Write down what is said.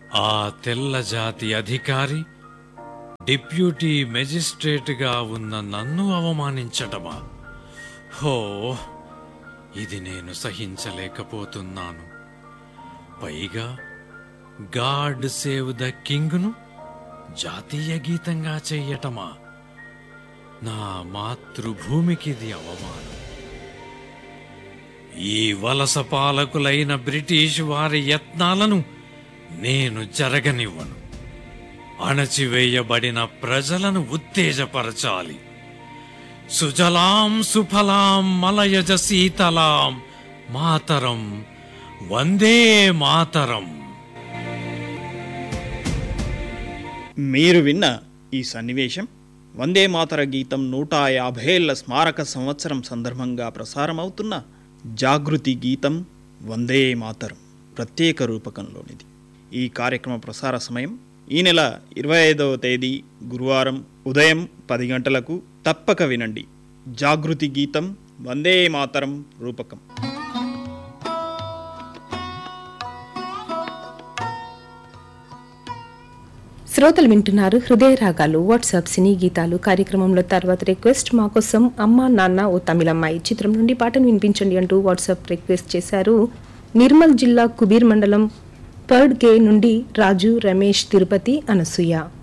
ఆ తెల్ల జాతి అధికారి డిప్యూటీ మెజిస్ట్రేట్గా ఉన్న నన్ను అవమానించటమా హో ఇది నేను సహించలేకపోతున్నాను పైగా గాడ్ సేవ్ ద కింగ్ను జాతీయ గీతంగా చెయ్యటమా నా మాతృభూమికిది అవమానం ఈ వలస పాలకులైన బ్రిటిష్ వారి యత్నాలను నేను జరగనివ్వను అణచివేయబడిన ప్రజలను ఉత్తేజపరచాలి సుజలాం సుఫలాం మలయజ శీతలాం మాతరం వందే మాతరం మీరు విన్న ఈ సన్నివేశం వందే మాతర గీతం నూట యాభైళ్ల స్మారక సంవత్సరం సందర్భంగా ప్రసారమవుతున్న జాగృతి గీతం వందే మాతరం ప్రత్యేక రూపకంలోనిది ఈ కార్యక్రమ ప్రసార సమయం ఈ నెల ఇరవై ఐదవ తేదీ గురువారం ఉదయం పది గంటలకు తప్పక వినండి జాగృతి గీతం వందే మాతరం రూపకం శ్రోతలు వింటున్నారు హృదయ రాగాలు వాట్సాప్ సినీ గీతాలు కార్యక్రమంలో తర్వాత రిక్వెస్ట్ మా కోసం అమ్మ నాన్న ఓ తమిళమ్మాయి చిత్రం నుండి పాటను వినిపించండి అంటూ వాట్సాప్ రిక్వెస్ట్ చేశారు నిర్మల్ జిల్లా కుబీర్ మండలం పర్డ్ కే నుండి రాజు రమేష్ తిరుపతి అనసూయ